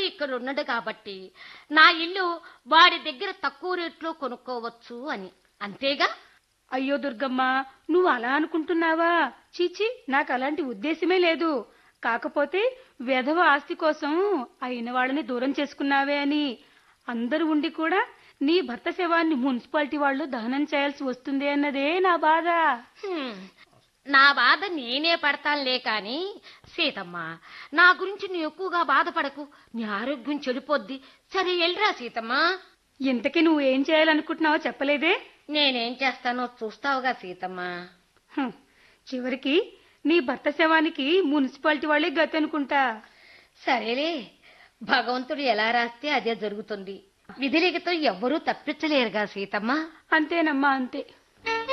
ఇక్కడ ఉన్నాడు కాబట్టి నా ఇల్లు వాడి దగ్గర తక్కువ రేట్లో కొనుక్కోవచ్చు అని అంతేగా అయ్యో దుర్గమ్మ నువ్వు అలా అనుకుంటున్నావా చీచి నాకు అలాంటి ఉద్దేశమే లేదు కాకపోతే వెధవ ఆస్తి కోసం అయిన వాళ్ళని దూరం చేసుకున్నావే అని అందరూ ఉండి కూడా నీ భర్త శవాన్ని మున్సిపాలిటీ వాళ్ళు దహనం చేయాల్సి వస్తుంది అన్నదే నా బాధ హ్మ్. నా బాధ నేనే పడతానులే కాని సీతమ్మ నా గురించి నువ్వు ఎక్కువగా బాధపడకు నీ ఆరోగ్యం చెడిపోద్ది సరే వెళ్ళరా సీతమ్మ ఇంతకీ నువ్వు ఏం చేయాలనుకుంటున్నావో చెప్పలేదే నేనేం చేస్తానో చూస్తావుగా సీతమ్మ హం, చివరికి నీ భర్త శవానికి మున్సిపాలిటీ వాళ్ళే గతి అనుకుంటా సరేలే భగవంతుడు ఎలా రాస్తే అదే జరుగుతుంది విధిలిఖితం ఎవ్వరూ తప్పించలేరుగా సీతమ్మ అంతేనమ్మా అంతే